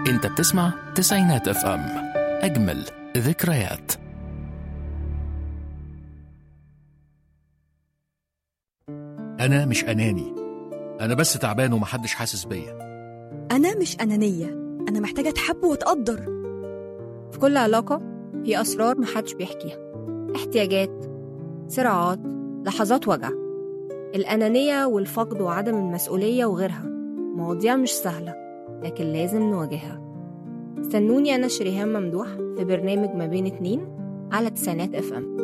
انت بتسمع تسعينات اف ام اجمل ذكريات أنا مش أناني أنا بس تعبان ومحدش حاسس بيا أنا مش أنانية أنا محتاجة أتحب وأتقدر في كل علاقة في أسرار محدش بيحكيها احتياجات صراعات لحظات وجع الأنانية والفقد وعدم المسؤولية وغيرها مواضيع مش سهلة لكن لازم نواجهها استنوني أنا شريهان ممدوح في برنامج ما بين اتنين على تسعينات اف ام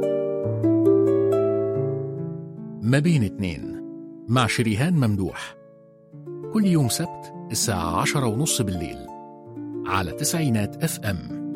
ما بين اتنين مع شريهان ممدوح كل يوم سبت الساعة عشرة ونص بالليل على تسعينات اف ام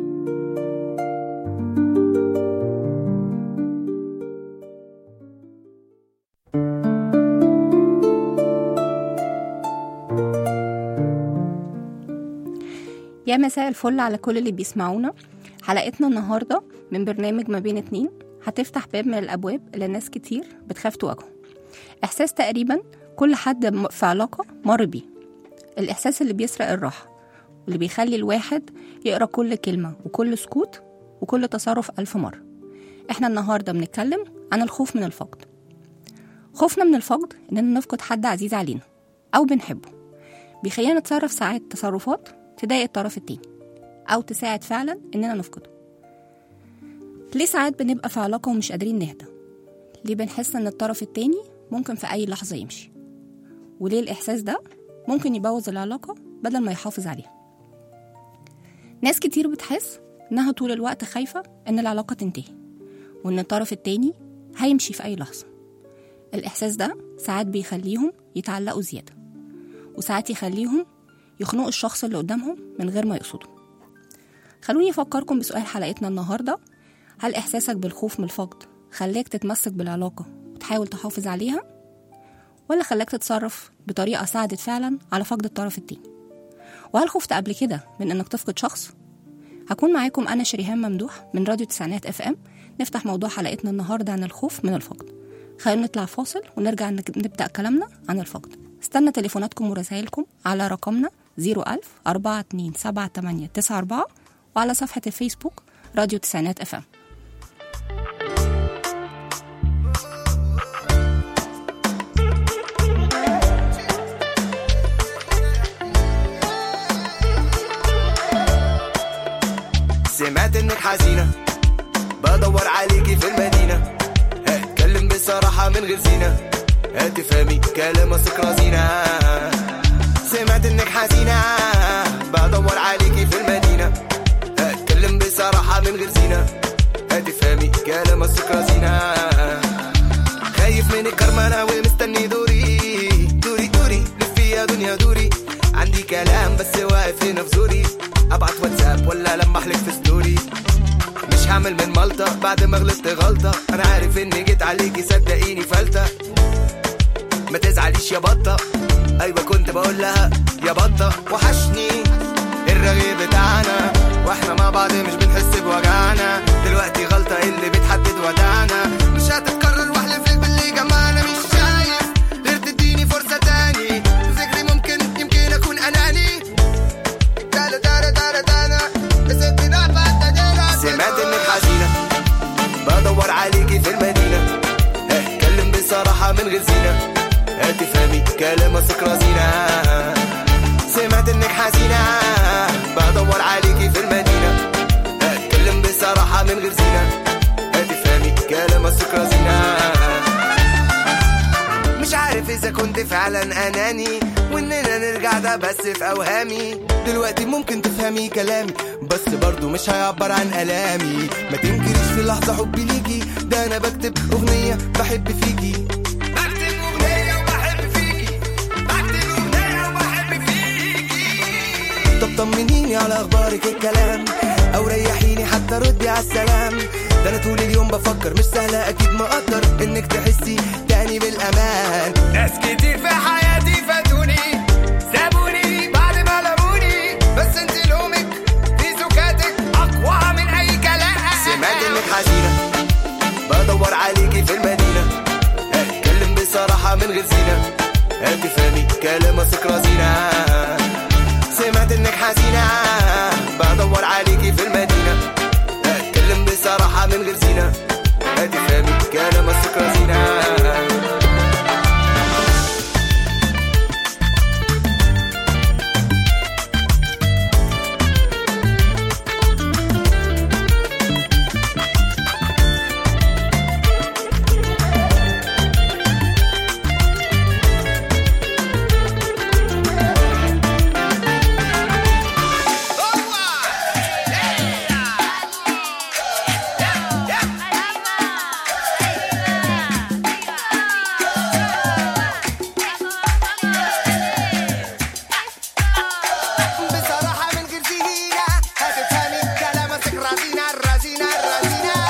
يا مساء الفل على كل اللي بيسمعونا حلقتنا النهاردة من برنامج ما بين اتنين هتفتح باب من الأبواب اللي ناس كتير بتخاف تواجهه إحساس تقريبا كل حد م- في علاقة مر بيه الإحساس اللي بيسرق الراحة واللي بيخلي الواحد يقرأ كل كلمة وكل سكوت وكل تصرف ألف مرة إحنا النهاردة بنتكلم عن الخوف من الفقد خوفنا من الفقد إننا نفقد حد عزيز علينا أو بنحبه بيخلينا نتصرف ساعات تصرفات تضايق الطرف التاني أو تساعد فعلا إننا نفقده ليه ساعات بنبقى في علاقة ومش قادرين نهدى ليه بنحس إن الطرف التاني ممكن في أي لحظة يمشي وليه الإحساس ده ممكن يبوظ العلاقة بدل ما يحافظ عليها ناس كتير بتحس إنها طول الوقت خايفة إن العلاقة تنتهي وإن الطرف التاني هيمشي في أي لحظة الإحساس ده ساعات بيخليهم يتعلقوا زيادة وساعات يخليهم يخنقوا الشخص اللي قدامهم من غير ما يقصدوا خلوني أفكركم بسؤال حلقتنا النهاردة هل إحساسك بالخوف من الفقد خلاك تتمسك بالعلاقة وتحاول تحافظ عليها ولا خلاك تتصرف بطريقة ساعدت فعلا على فقد الطرف التاني وهل خفت قبل كده من إنك تفقد شخص هكون معاكم أنا شريهان ممدوح من راديو تسعينات اف ام نفتح موضوع حلقتنا النهاردة عن الخوف من الفقد خلينا نطلع فاصل ونرجع نك- نبدأ كلامنا عن الفقد استنى تليفوناتكم ورسائلكم على رقمنا 01000 427 وعلى صفحة الفيسبوك راديو تسعينات اف ام سمعت انك حزينة بدور عليكي في المدينة هتكلم بصراحة من غير زينة هتفهمي كلام اثق رزينة سمعت انك حزينة بدور عليكي في المدينة هتكلم بصراحة من غير زينة هتفهمي كلام اثق رزينة خايف من الكرمانة ومستني دوري دوري دوري لفي يا دنيا دوري عندي كلام بس واقف هنا في زوري ابعت واتساب ولا لما احلك في ستوري مش هعمل من مالطة بعد ما غلطت غلطة انا عارف اني جيت عليكي صدقيني فلتة ما تزعليش يا بطة ايوه كنت بقول لها يا بطة وحشني الرغي بتاعنا واحنا مع بعض مش بنحس بوجعنا دلوقتي غلطة اللي بتحدد وداعنا مش هتتكرر واحلف لك باللي جمعنا مش شايف غير تديني فرصة تاني ذكري ممكن يمكن اكون اناني تانا تانا تانا تانا سمعت انك حزينة بدور عليكي في المدينة اتكلم بصراحة من غير زينة هتفهمي كلام اثق رزينة سمعت انك حزينة بدور عليكي في المدينة اتكلم بصراحة من غير زينة هتفهمي كلام اثق رزينة مش عارف اذا كنت فعلا اناني واننا نرجع ده بس في اوهامي دلوقتي ممكن تفهمي كلامي بس برضو مش هيعبر عن الامي ما تنكريش في لحظه حبي ليكي ده انا بكتب اغنيه بحب فيكي بكتب اغنيه وبحب فيكي بكتب اغنيه وبحب فيكي طب طمنيني على اخبارك الكلام او ريحيني حتى ردي على السلام ده انا طول اليوم بفكر مش سهله اكيد ما اقدر انك تحسي تاني بالامان ناس كتير في حياتي فاتوني سابوني بعد ما لموني بس انت لومك في سكاتك اقوى من اي كلام سمعت انك حزينه بدور عليكي في المدينه اتكلم بصراحه من غير زينه هتفهمي كلام اثق رزينه سمعت انك حزينة بدور عليكي في المدينة اتكلم بصراحة من غير زينة هتفهمي كلام السكر زينة بصراحة من غير زينة هتفهمي كلام السكر رزينة الرزينة الرزينة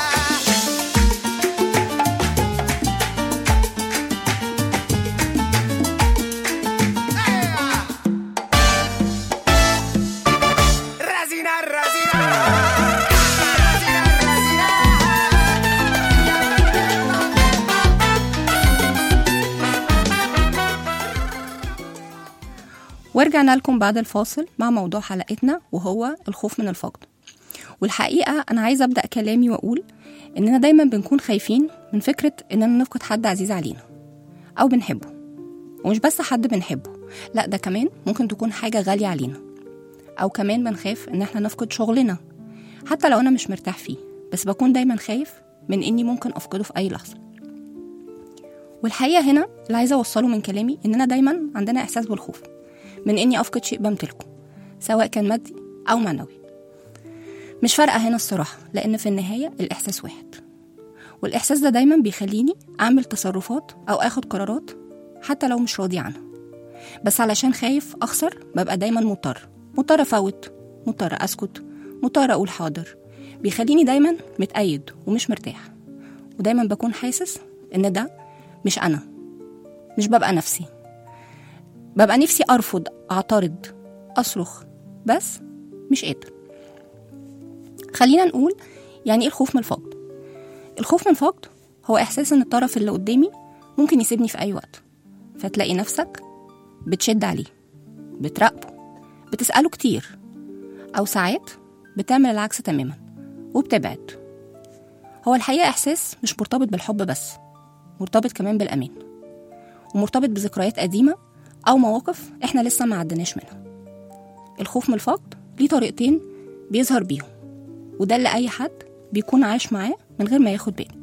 رزينة الرزينة رزينة الرزينة ورجعنا لكم بعد الفاصل مع موضوع حلقتنا وهو الخوف من الفقد والحقيقة أنا عايزة أبدأ كلامي وأقول إننا دايما بنكون خايفين من فكرة إننا نفقد حد عزيز علينا أو بنحبه ومش بس حد بنحبه لا ده كمان ممكن تكون حاجة غالية علينا أو كمان بنخاف إن إحنا نفقد شغلنا حتى لو أنا مش مرتاح فيه بس بكون دايما خايف من إني ممكن أفقده في أي لحظة والحقيقة هنا اللي عايزة أوصله من كلامي إننا دايما عندنا إحساس بالخوف من إني أفقد شيء بمتلكه سواء كان مادي أو معنوي مش فارقة هنا الصراحة لأن في النهاية الإحساس واحد والإحساس ده دايما بيخليني أعمل تصرفات أو أخد قرارات حتى لو مش راضي عنها بس علشان خايف أخسر ببقى دايما مضطر مضطر أفوت مضطر أسكت مضطر أقول حاضر بيخليني دايما متأيد ومش مرتاح ودايما بكون حاسس إن ده مش أنا مش ببقى نفسي ببقى نفسي أرفض أعترض أصرخ بس مش قادر خلينا نقول يعني إيه الخوف من الفقد الخوف من الفقد هو إحساس إن الطرف اللي قدامي ممكن يسيبني في أي وقت فتلاقي نفسك بتشد عليه بتراقبه بتسأله كتير أو ساعات بتعمل العكس تماما وبتبعد هو الحقيقة إحساس مش مرتبط بالحب بس مرتبط كمان بالأمان ومرتبط بذكريات قديمة أو مواقف إحنا لسه ما عدناش منها الخوف من الفقد ليه طريقتين بيظهر بيهم وده اللي أي حد بيكون عايش معاه من غير ما ياخد باله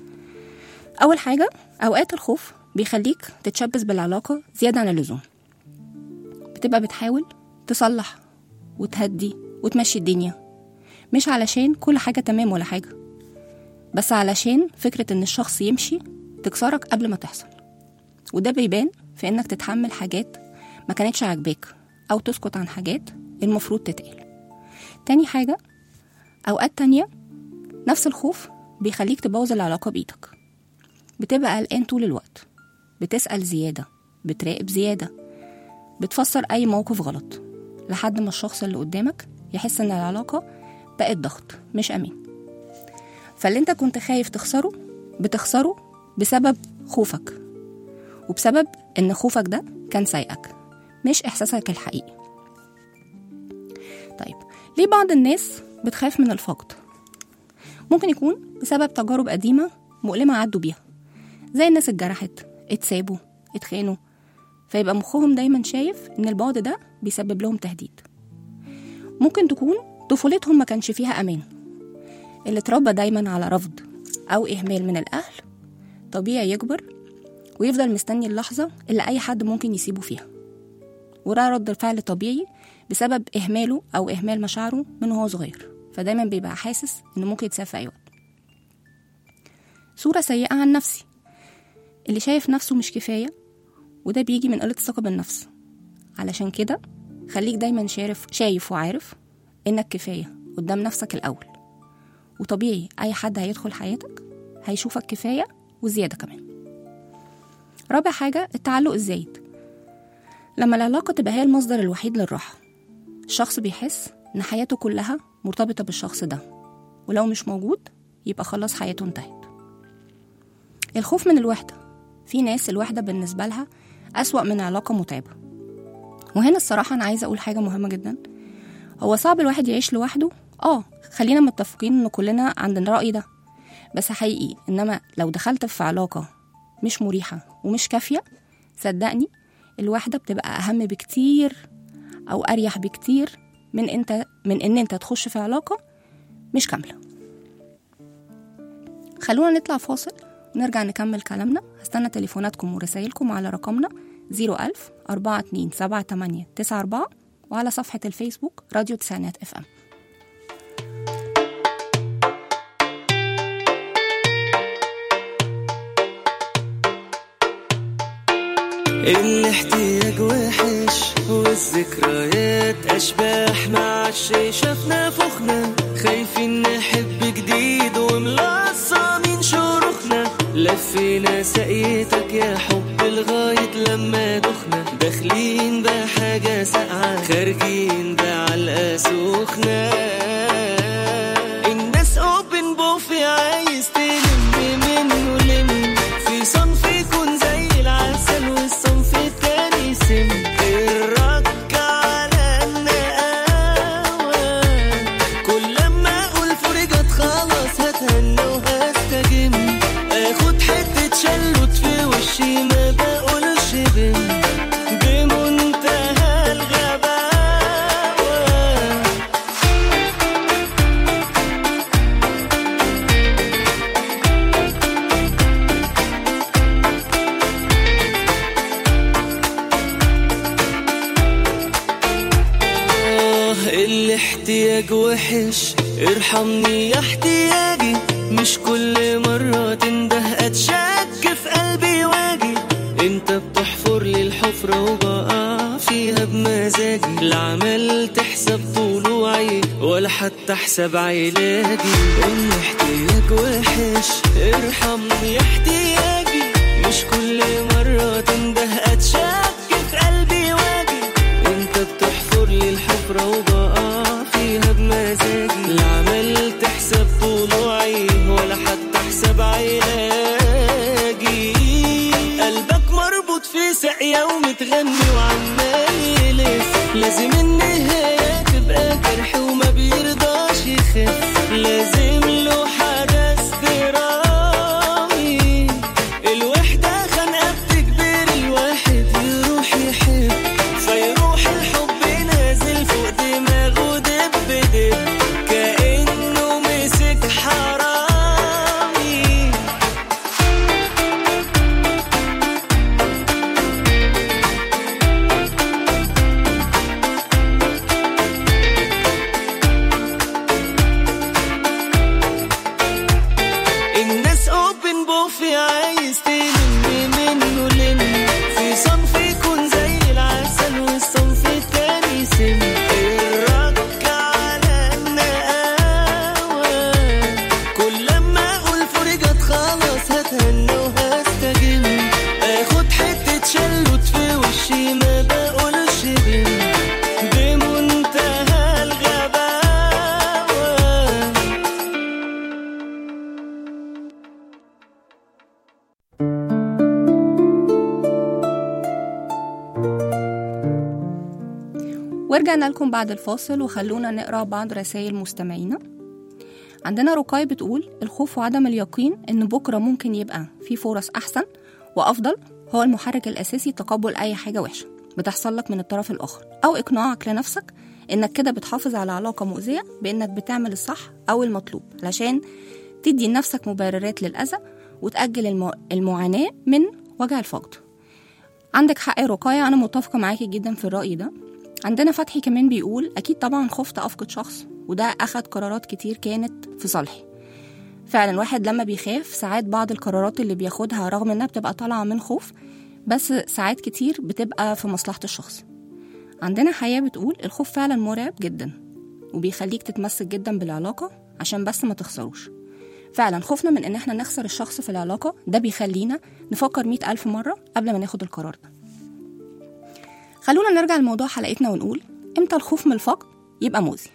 أول حاجة أوقات الخوف بيخليك تتشبث بالعلاقة زيادة عن اللزوم بتبقى بتحاول تصلح وتهدي وتمشي الدنيا مش علشان كل حاجة تمام ولا حاجة بس علشان فكرة إن الشخص يمشي تكسرك قبل ما تحصل وده بيبان في إنك تتحمل حاجات ما كانتش عاجباك أو تسكت عن حاجات المفروض تتقال تاني حاجة أوقات تانية نفس الخوف بيخليك تبوظ العلاقة بإيدك بتبقى قلقان طول الوقت بتسأل زيادة بتراقب زيادة بتفسر أي موقف غلط لحد ما الشخص اللي قدامك يحس إن العلاقة بقت ضغط مش أمان فاللي انت كنت خايف تخسره بتخسره بسبب خوفك وبسبب ان خوفك ده كان سايقك مش احساسك الحقيقي طيب ليه بعض الناس بتخاف من الفقد ممكن يكون بسبب تجارب قديمة مؤلمة عدوا بيها زي الناس اتجرحت اتسابوا اتخانوا فيبقى مخهم دايما شايف ان البعد ده بيسبب لهم تهديد ممكن تكون طفولتهم ما كانش فيها امان اللي اتربى دايما على رفض أو إهمال من الأهل طبيعي يكبر ويفضل مستني اللحظة اللي أي حد ممكن يسيبه فيها وده رد فعل طبيعي بسبب إهماله أو إهمال مشاعره من وهو صغير فدايما بيبقى حاسس إنه ممكن يتساب في أي وقت صورة سيئة عن نفسي اللي شايف نفسه مش كفاية وده بيجي من قلة الثقة بالنفس علشان كده خليك دايما شارف شايف وعارف إنك كفاية قدام نفسك الأول وطبيعي أي حد هيدخل حياتك هيشوفك كفاية وزيادة كمان رابع حاجة التعلق الزايد لما العلاقة تبقى هي المصدر الوحيد للراحة الشخص بيحس إن حياته كلها مرتبطة بالشخص ده ولو مش موجود يبقى خلاص حياته انتهت الخوف من الوحدة في ناس الوحدة بالنسبة لها أسوأ من علاقة متعبة وهنا الصراحة أنا عايزة أقول حاجة مهمة جدا هو صعب الواحد يعيش لوحده اه خلينا متفقين ان كلنا عندنا الرأي ده بس حقيقي انما لو دخلت في علاقة مش مريحة ومش كافية صدقني الوحدة بتبقى أهم بكتير أو أريح بكتير من انت من ان انت تخش في علاقة مش كاملة خلونا نطلع فاصل ونرجع نكمل كلامنا هستنى تليفوناتكم ورسايلكم على رقمنا 01000 4278 94 وعلى صفحة الفيسبوك راديو تسعينات اف ام الاحتياج وحش والذكريات اشباح مع الشي شافنا فخنا خايفين نحب جديد وملصمين شروخنا لفينا سقيتك يا حب لغاية لما دخنا داخلين بحاجة ساقعة خارجين بعلقة سخنة الناس اوبن بوفي عايز تلم منه لم في صنف يكون زي العسل والصنف التاني سم الرك على النقاوة كل لما اقول فرجت خلاص هتهنى وهستجم اخد حتة شلوت في وشي ما بقولش بم بمنتهى الغباوة آه الاحتياج وحش ارحمني يا احتياجي مش كل مرة تنده اتشك في قلبي واجي انت بتحفر لي الحفرة وبقع فيها بمزاجي لا عملت حساب طلوعي ولا حتى حساب علاجي الاحتياج وحش ارحمني يا احتياجي مش كل مرة تنده اتشك في قلبي واجي انت بتحفر لي الحفرة وبقع فيها بمزاجي لا عملت حساب طلوعي ولا حتى حساب علاجي قلبك مربوط في ساقية ومتغني وعمال يلف لازم النهاية تبقى جرح وما بيرضاش يخف لازم له حدث درامي الوحدة خنقة بتجبر الواحد يروح يحب فيروح الحب نازل فوق دماغه دب دب كأنه مسك حرامي الناس اوبن بوفي عايز تلم منه لم في صنف يكون زي العسل والصنف التاني سم الرك على النقاوة كل لما اقول فرجت خلاص هتهنى وهستجم اخد حتة شلوت في وشي ما بقولش بم بمنتهى الغباوة ورجعنا لكم بعد الفاصل وخلونا نقرا بعض رسائل مستمعينا عندنا رقاية بتقول الخوف وعدم اليقين إن بكرة ممكن يبقى في فرص أحسن وأفضل هو المحرك الأساسي تقبل أي حاجة وحشة بتحصل لك من الطرف الآخر أو إقناعك لنفسك إنك كده بتحافظ على علاقة مؤذية بإنك بتعمل الصح أو المطلوب علشان تدي لنفسك مبررات للأذى وتأجل المع... المعاناة من وجع الفقد عندك حق يا رقاية أنا متفقة معاكي جدا في الرأي ده عندنا فتحي كمان بيقول أكيد طبعا خفت أفقد شخص وده أخد قرارات كتير كانت في صالحي فعلا الواحد لما بيخاف ساعات بعض القرارات اللي بياخدها رغم إنها بتبقى طالعة من خوف بس ساعات كتير بتبقى في مصلحة الشخص عندنا حياة بتقول الخوف فعلا مرعب جدا وبيخليك تتمسك جدا بالعلاقة عشان بس ما تخسروش فعلا خوفنا من ان احنا نخسر الشخص في العلاقة ده بيخلينا نفكر مئة ألف مرة قبل ما ناخد القرار ده خلونا نرجع لموضوع حلقتنا ونقول امتى الخوف من الفقد يبقى مؤذي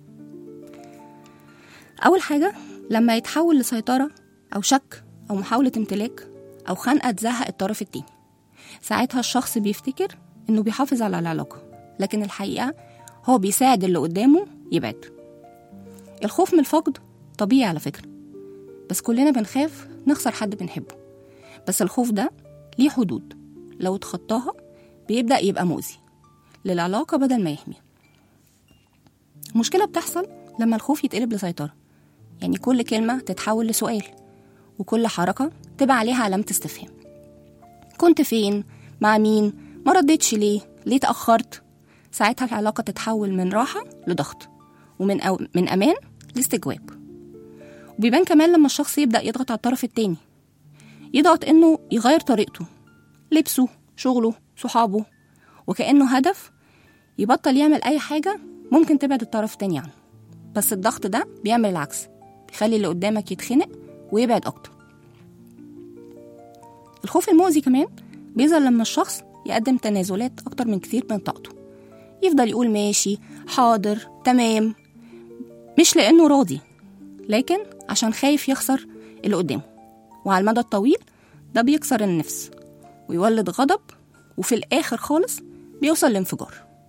أول حاجة لما يتحول لسيطرة أو شك أو محاولة امتلاك أو خنقة تزهق الطرف التاني ساعتها الشخص بيفتكر إنه بيحافظ على العلاقة لكن الحقيقة هو بيساعد اللي قدامه يبعد الخوف من الفقد طبيعي على فكرة بس كلنا بنخاف نخسر حد بنحبه بس الخوف ده ليه حدود لو اتخطاها بيبدأ يبقى مؤذي للعلاقة بدل ما يحميها المشكلة بتحصل لما الخوف يتقلب لسيطرة يعني كل كلمة تتحول لسؤال وكل حركة تبقى عليها علامة استفهام كنت فين؟ مع مين؟ ما ردتش ليه؟ ليه تأخرت؟ ساعتها العلاقة تتحول من راحة لضغط ومن أو من أمان لاستجواب وبيبان كمان لما الشخص يبدأ يضغط على الطرف التاني يضغط إنه يغير طريقته لبسه شغله صحابه وكأنه هدف يبطل يعمل أي حاجة ممكن تبعد الطرف التاني عنه بس الضغط ده بيعمل العكس بيخلي اللي قدامك يتخنق ويبعد أكتر الخوف المؤذي كمان بيظهر لما الشخص يقدم تنازلات أكتر من كتير من طاقته يفضل يقول ماشي حاضر تمام مش لأنه راضي لكن عشان خايف يخسر اللي قدامه وعلى المدى الطويل ده بيكسر النفس ويولد غضب وفي الآخر خالص بيوصل لانفجار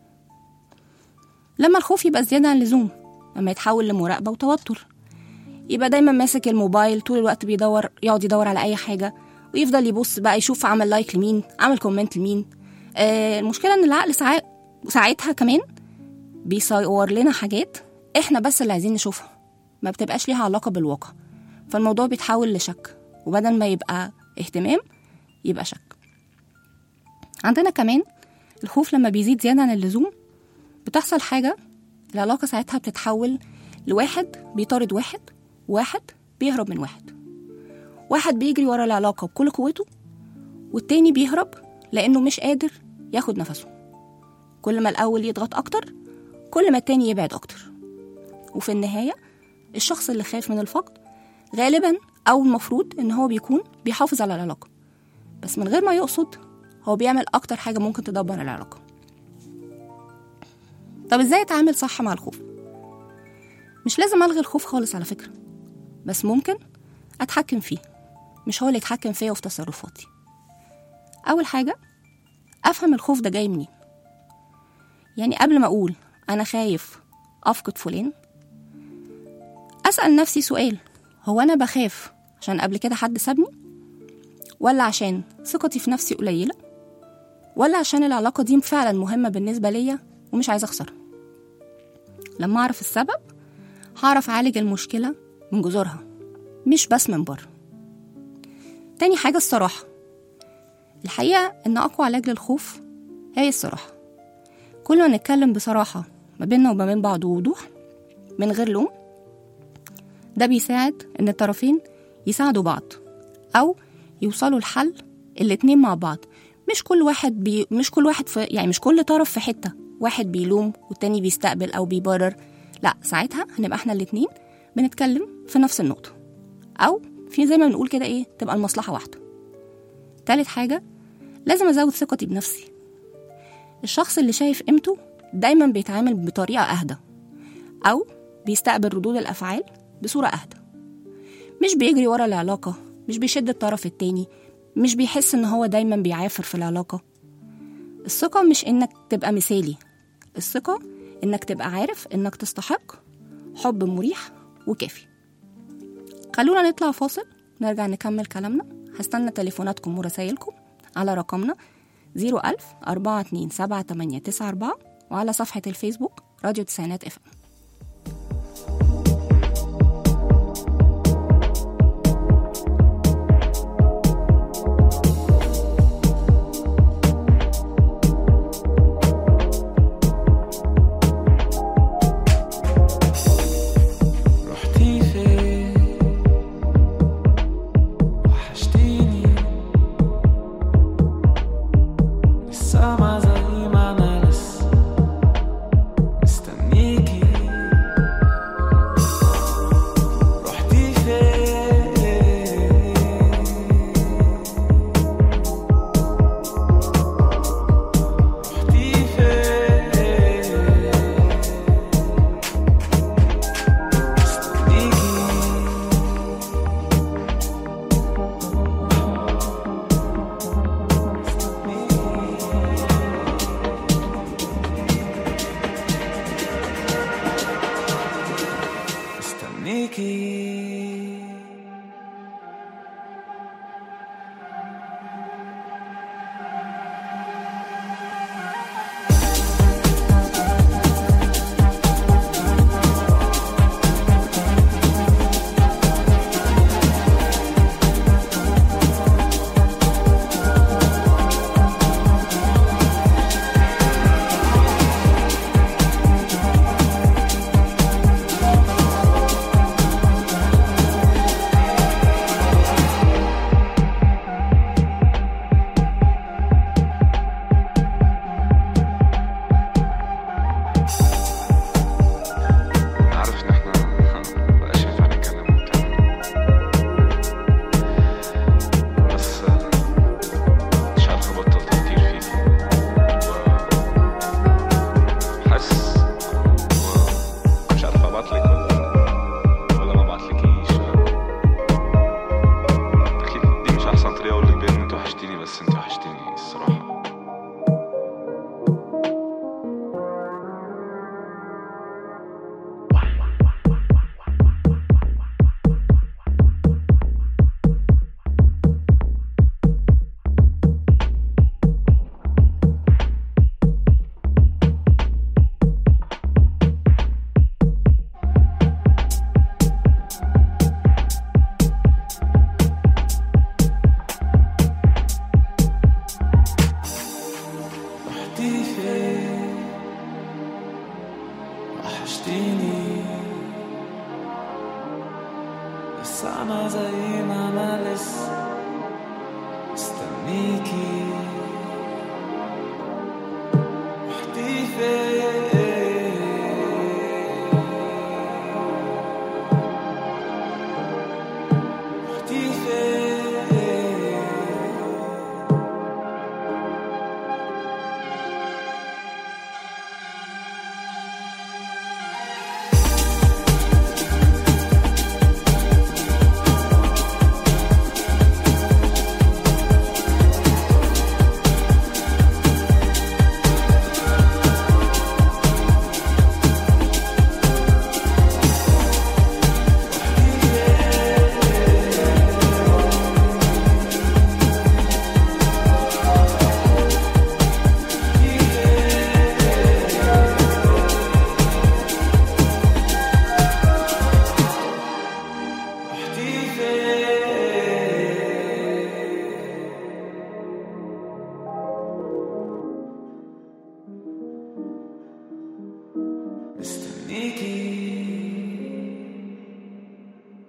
لما الخوف يبقى زيادة عن اللزوم لما يتحول لمراقبة وتوتر يبقى دايما ماسك الموبايل طول الوقت بيدور يقعد يدور على أي حاجة ويفضل يبص بقى يشوف عمل لايك لمين عمل كومنت لمين آه المشكلة إن العقل ساعات ساعتها كمان بيصور لنا حاجات احنا بس اللي عايزين نشوفها ما بتبقاش ليها علاقة بالواقع فالموضوع بيتحول لشك وبدل ما يبقى اهتمام يبقى شك عندنا كمان الخوف لما بيزيد زيادة عن اللزوم بتحصل حاجة العلاقة ساعتها بتتحول لواحد بيطارد واحد واحد بيهرب من واحد واحد بيجري ورا العلاقة بكل قوته والتاني بيهرب لأنه مش قادر ياخد نفسه كل ما الأول يضغط أكتر كل ما التاني يبعد أكتر وفي النهاية الشخص اللي خايف من الفقد غالبا أو المفروض إن هو بيكون بيحافظ على العلاقة بس من غير ما يقصد هو بيعمل أكتر حاجة ممكن تدبر العلاقة طب إزاي أتعامل صح مع الخوف؟ مش لازم ألغي الخوف خالص على فكرة بس ممكن أتحكم فيه مش هو اللي يتحكم فيا وفي تصرفاتي أول حاجة أفهم الخوف ده جاي منين يعني قبل ما أقول أنا خايف أفقد فلان أسأل نفسي سؤال هو أنا بخاف عشان قبل كده حد سابني ولا عشان ثقتي في نفسي قليلة ولا عشان العلاقة دي فعلا مهمة بالنسبة ليا ومش عايزة أخسرها لما أعرف السبب هعرف أعالج المشكلة من جذورها مش بس من بره تاني حاجة الصراحة الحقيقة إن أقوى علاج للخوف هي الصراحة كل ما نتكلم بصراحة ما بيننا وما بين بعض ووضوح من غير لوم ده بيساعد إن الطرفين يساعدوا بعض أو يوصلوا لحل الاتنين مع بعض مش كل واحد بي مش كل واحد في يعني مش كل طرف في حتة واحد بيلوم والتاني بيستقبل أو بيبرر لا ساعتها هنبقى احنا الاتنين بنتكلم في نفس النقطة أو في زي ما بنقول كده إيه تبقى المصلحة واحدة تالت حاجة لازم أزود ثقتي بنفسي الشخص اللي شايف قيمته دايما بيتعامل بطريقة أهدى أو بيستقبل ردود الأفعال بصورة أهدى مش بيجري ورا العلاقة مش بيشد الطرف التاني مش بيحس إن هو دايما بيعافر في العلاقة الثقة مش إنك تبقى مثالي الثقة إنك تبقى عارف إنك تستحق حب مريح وكافي خلونا نطلع فاصل نرجع نكمل كلامنا هستنى تليفوناتكم ورسايلكم على رقمنا 01000 427 وعلى صفحة الفيسبوك راديو تسعينات اف ام رحتي فين وحشتيني لسه ما زي ما انا لسه مستنيكي مستنيكي عارف ان احنا مبقاش ينفع نتكلم وبتاع بس مش عارف ابطل تفكير فيكي و حاسس و مش عارف ابعتلك ولا ولا ما ابعتلكيش اكيد دي مش احسن طريقه اقولك بيها ان انت وحشتيني بس انت وحشتيني الصراحه رحتي فين وحشتيني بس انا زي ما انا لسه مستنيكي رحتي فين رحتي فين رحتي فين مستنيكي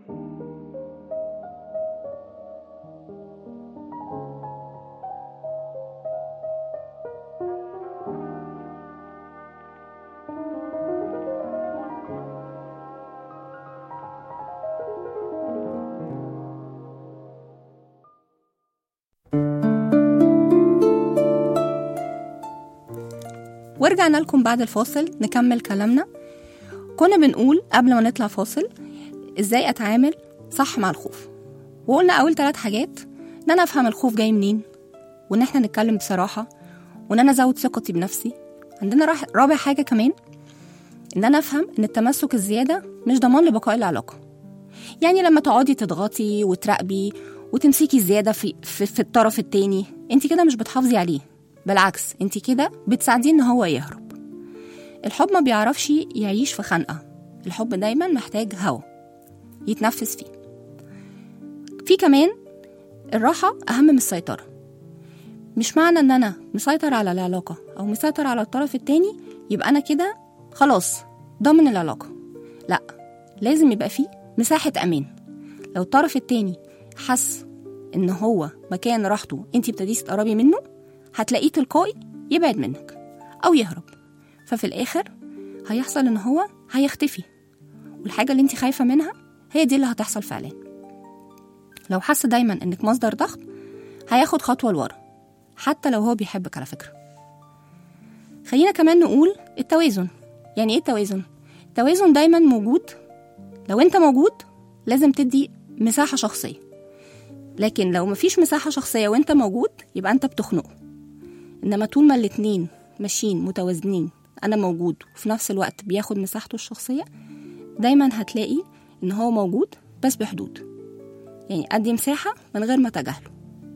ورجعنا لكم بعد الفاصل نكمل كلامنا كنا بنقول قبل ما نطلع فاصل ازاي اتعامل صح مع الخوف وقلنا اول ثلاث حاجات ان انا افهم الخوف جاي منين وان احنا نتكلم بصراحه وان انا ازود ثقتي بنفسي عندنا راح- رابع حاجه كمان ان انا افهم ان التمسك الزياده مش ضمان لبقاء العلاقه يعني لما تقعدي تضغطي وتراقبي وتمسكي زياده في, في, في الطرف التاني انت كده مش بتحافظي عليه بالعكس انت كده بتساعديه ان هو يهرب الحب ما بيعرفش يعيش في خنقه الحب دايما محتاج هوا يتنفس فيه في كمان الراحه اهم من السيطره مش معنى ان انا مسيطر على العلاقه او مسيطر على الطرف التاني يبقى انا كده خلاص ضامن العلاقه لا لازم يبقى فيه مساحه امان لو الطرف التاني حس ان هو مكان راحته انت ابتديتي تقربي منه هتلاقيه تلقائي يبعد منك او يهرب ففي الاخر هيحصل ان هو هيختفي والحاجه اللي انت خايفه منها هي دي اللي هتحصل فعلا لو حس دايما انك مصدر ضغط هياخد خطوه لورا حتى لو هو بيحبك على فكره خلينا كمان نقول التوازن يعني ايه التوازن التوازن دايما موجود لو انت موجود لازم تدي مساحه شخصيه لكن لو مفيش مساحه شخصيه وانت موجود يبقى انت بتخنقه انما طول ما الاتنين ماشيين متوازنين انا موجود وفي نفس الوقت بياخد مساحته الشخصيه دايما هتلاقي إن هو موجود بس بحدود يعني أدي مساحة من غير ما أتجاهله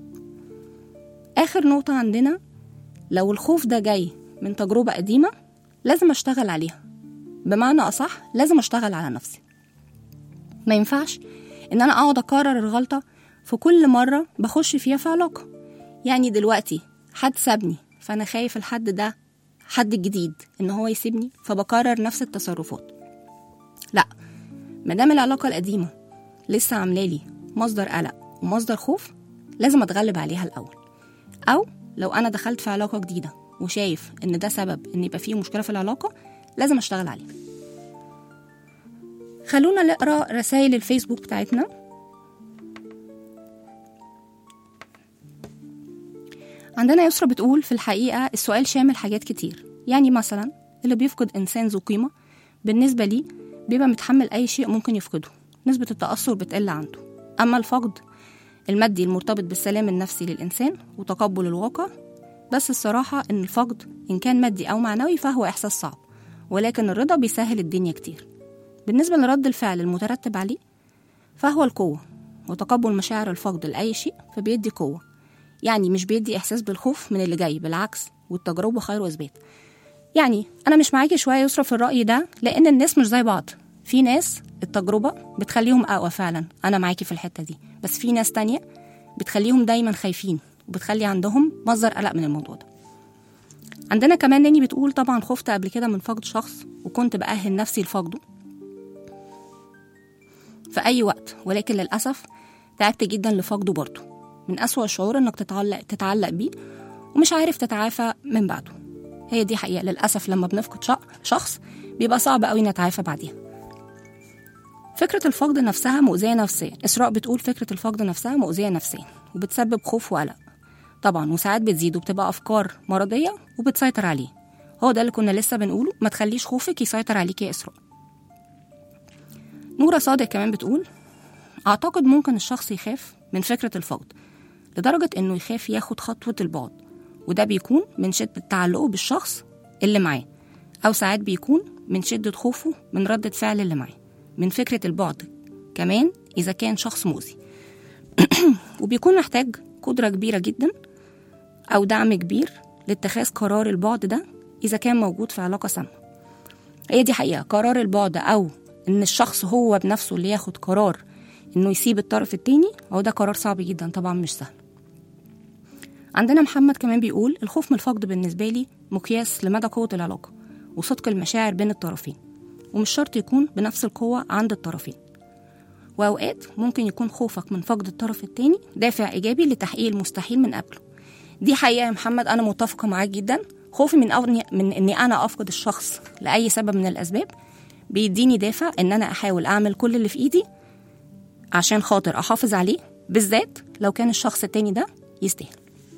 آخر نقطة عندنا لو الخوف ده جاي من تجربة قديمة لازم أشتغل عليها بمعنى أصح لازم أشتغل على نفسي ما ينفعش إن أنا أقعد أكرر الغلطة في كل مرة بخش فيها في علاقة يعني دلوقتي حد سابني فأنا خايف الحد ده حد جديد إن هو يسيبني فبكرر نفس التصرفات لا مادام العلاقة القديمة لسه عاملالي مصدر قلق ومصدر خوف لازم أتغلب عليها الأول أو لو أنا دخلت في علاقة جديدة وشايف إن ده سبب إن يبقى فيه مشكلة في العلاقة لازم أشتغل عليه خلونا نقرا رسائل الفيسبوك بتاعتنا عندنا يسرا بتقول في الحقيقة السؤال شامل حاجات كتير يعني مثلا اللي بيفقد إنسان ذو قيمة بالنسبة لي بيبقى متحمل أي شيء ممكن يفقده نسبة التأثر بتقل عنده أما الفقد المادي المرتبط بالسلام النفسي للإنسان وتقبل الواقع بس الصراحة إن الفقد إن كان مادي أو معنوي فهو إحساس صعب ولكن الرضا بيسهل الدنيا كتير بالنسبة لرد الفعل المترتب عليه فهو القوة وتقبل مشاعر الفقد لأي شيء فبيدي قوة يعني مش بيدي إحساس بالخوف من اللي جاي بالعكس والتجربة خير وإثبات يعني أنا مش معاكي شوية يسرى في الرأي ده لأن الناس مش زي بعض في ناس التجربة بتخليهم أقوى فعلا أنا معاكي في الحتة دي بس في ناس تانية بتخليهم دايما خايفين وبتخلي عندهم مصدر قلق من الموضوع ده عندنا كمان ناني بتقول طبعا خفت قبل كده من فقد شخص وكنت بأهل نفسي لفقده في أي وقت ولكن للأسف تعبت جدا لفقده برضه من أسوأ الشعور إنك تتعلق تتعلق بيه ومش عارف تتعافى من بعده هي دي حقيقة للأسف لما بنفقد شق- شخص بيبقى صعب قوي نتعافى بعديها فكرة الفقد نفسها مؤذية نفسيا إسراء بتقول فكرة الفقد نفسها مؤذية نفسيا وبتسبب خوف وقلق طبعا وساعات بتزيد وبتبقى أفكار مرضية وبتسيطر عليه هو ده اللي كنا لسه بنقوله ما تخليش خوفك يسيطر عليك يا إسراء نورة صادق كمان بتقول أعتقد ممكن الشخص يخاف من فكرة الفقد لدرجة إنه يخاف ياخد خطوة البعد وده بيكون من شدة تعلقه بالشخص اللي معاه أو ساعات بيكون من شدة خوفه من ردة فعل اللي معاه من فكرة البعد كمان إذا كان شخص مؤذي وبيكون محتاج قدرة كبيرة جدا أو دعم كبير لاتخاذ قرار البعد ده إذا كان موجود في علاقة سامة هي دي حقيقة قرار البعد أو إن الشخص هو بنفسه اللي ياخد قرار إنه يسيب الطرف التاني هو ده قرار صعب جدا طبعا مش سهل عندنا محمد كمان بيقول الخوف من الفقد بالنسبة لي مقياس لمدى قوة العلاقة وصدق المشاعر بين الطرفين ومش شرط يكون بنفس القوة عند الطرفين وأوقات ممكن يكون خوفك من فقد الطرف التاني دافع إيجابي لتحقيق المستحيل من قبله دي حقيقة يا محمد أنا متفقة معاك جدا خوفي من أوني من إني أنا أفقد الشخص لأي سبب من الأسباب بيديني دافع إن أنا أحاول أعمل كل اللي في إيدي عشان خاطر أحافظ عليه بالذات لو كان الشخص التاني ده يستاهل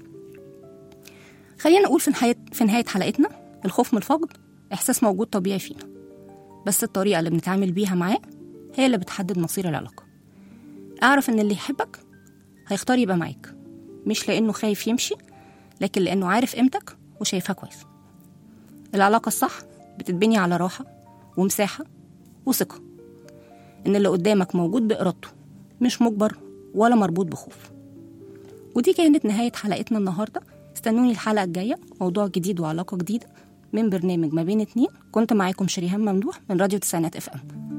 خلينا نقول في نهاية في نهاية حلقتنا الخوف من الفقد إحساس موجود طبيعي فينا بس الطريقة اللي بنتعامل بيها معاه هي اللي بتحدد مصير العلاقة أعرف إن اللي يحبك هيختار يبقى معاك مش لأنه خايف يمشي لكن لأنه عارف قيمتك وشايفها كويس العلاقة الصح بتتبني على راحة ومساحة وثقة إن اللي قدامك موجود بإرادته مش مجبر ولا مربوط بخوف ودي كانت نهاية حلقتنا النهاردة استنوني الحلقة الجاية موضوع جديد وعلاقة جديدة من برنامج ما بين اتنين كنت معاكم شريهان ممدوح من راديو تسعينات اف ام